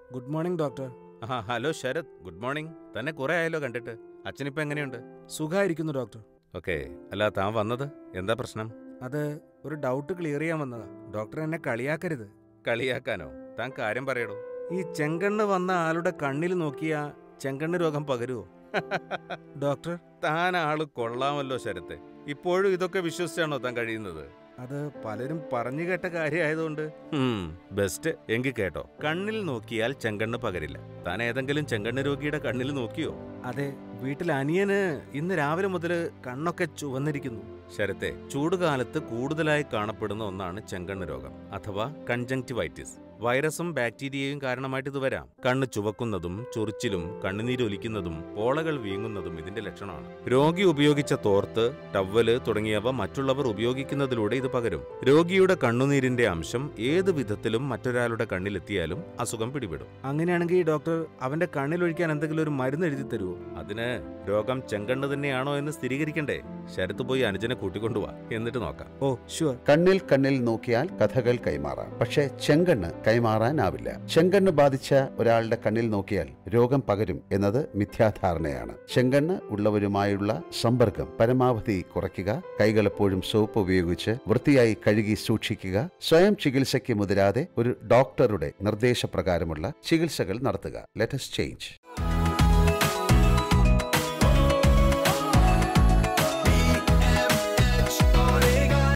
good morning doctor ആ hello Sharath good morning തന്നെ കുറെ ആയല്ലോ കണ്ടിട്ട് അച്ഛനിപ്പോ എങ്ങനെയുണ്ട് സുഖമായിരിക്കുന്നു ഡോക്ടർ ഓക്കെ അല്ല താൻ വന്നത് എന്താ പ്രശ്നം അത് ഒരു ഡൗട്ട് ക്ലിയർ ചെയ്യാൻ വന്നതാ ഡോക്ടർ എന്നെ കളിയാക്കരുത് കളിയാക്കാനോ താൻ കാര്യം പറയടോ ഈ ചെങ്കണ്ണ് വന്ന ആളുടെ കണ്ണിൽ നോക്കിയാ ചെങ്കണ്ണ് രോഗം പകരുമോ ഡോക്ടർ താൻ ആള് കൊള്ളാമല്ലോ ശരത്തെ ഇപ്പോഴും ഇതൊക്കെ വിശ്വസിച്ചാണോ താൻ കഴിയുന്നത് അത് പലരും പറഞ്ഞു കേട്ട കാര്യമായതുകൊണ്ട് ബെസ്റ്റ് എങ്കിൽ കേട്ടോ കണ്ണിൽ നോക്കിയാൽ ചെങ്കണ്ണ് പകരില്ല താൻ ഏതെങ്കിലും ചെങ്കണ്ണ് രോഗിയുടെ കണ്ണിൽ നോക്കിയോ അതെ വീട്ടിൽ അനിയന് ഇന്ന് രാവിലെ മുതൽ കണ്ണൊക്കെ ചുവന്നിരിക്കുന്നു ശരത്തെ ചൂടുകാലത്ത് കൂടുതലായി കാണപ്പെടുന്ന ഒന്നാണ് ചെങ്കണ്ണ് രോഗം അഥവാ കൺജങ്ക്റ്റിവൈറ്റിസ് വൈറസും ബാക്ടീരിയയും കാരണമായിട്ട് ഇത് വരാം കണ്ണ് ചുവക്കുന്നതും ചൊറിച്ചിലും കണ്ണുനീരൊലിക്കുന്നതും പോളകൾ വീങ്ങുന്നതും ഇതിന്റെ ലക്ഷണമാണ് രോഗി ഉപയോഗിച്ച തോർത്ത് ടവല് തുടങ്ങിയവ മറ്റുള്ളവർ ഉപയോഗിക്കുന്നതിലൂടെ ഇത് പകരും രോഗിയുടെ കണ്ണുനീരിന്റെ അംശം ഏത് വിധത്തിലും മറ്റൊരാളുടെ കണ്ണിലെത്തിയാലും അസുഖം പിടിപെടും അങ്ങനെയാണെങ്കിൽ ഡോക്ടർ അവന്റെ കണ്ണിലൊഴിക്കാൻ എന്തെങ്കിലും ഒരു മരുന്ന് എഴുതി തരുമോ അതിന് രോഗം ചെങ്കണ്ണ് തന്നെയാണോ എന്ന് സ്ഥിരീകരിക്കണ്ടേ ശരത്ത് പോയി അനുജനെ കൂട്ടിക്കൊണ്ടുവാ എന്നിട്ട് നോക്കാം ഓ ഷുവർ കണ്ണിൽ കണ്ണിൽ നോക്കിയാൽ കഥകൾ കൈമാറാം പക്ഷേ ചെങ്കണ്ണ് കൈമാറാനാവില്ല ചെങ്കണ്ണ് ബാധിച്ച ഒരാളുടെ കണ്ണിൽ നോക്കിയാൽ രോഗം പകരും എന്നത് മിഥ്യാധാരണയാണ് ചെങ്കണ്ണ് ഉള്ളവരുമായുള്ള സമ്പർക്കം പരമാവധി കുറയ്ക്കുക കൈകൾ എപ്പോഴും സോപ്പ് ഉപയോഗിച്ച് വൃത്തിയായി കഴുകി സൂക്ഷിക്കുക സ്വയം ചികിത്സയ്ക്ക് മുതിരാതെ ഒരു ഡോക്ടറുടെ നിർദ്ദേശപ്രകാരമുള്ള ചികിത്സകൾ നടത്തുക ലെറ്റസ് ചേഞ്ച്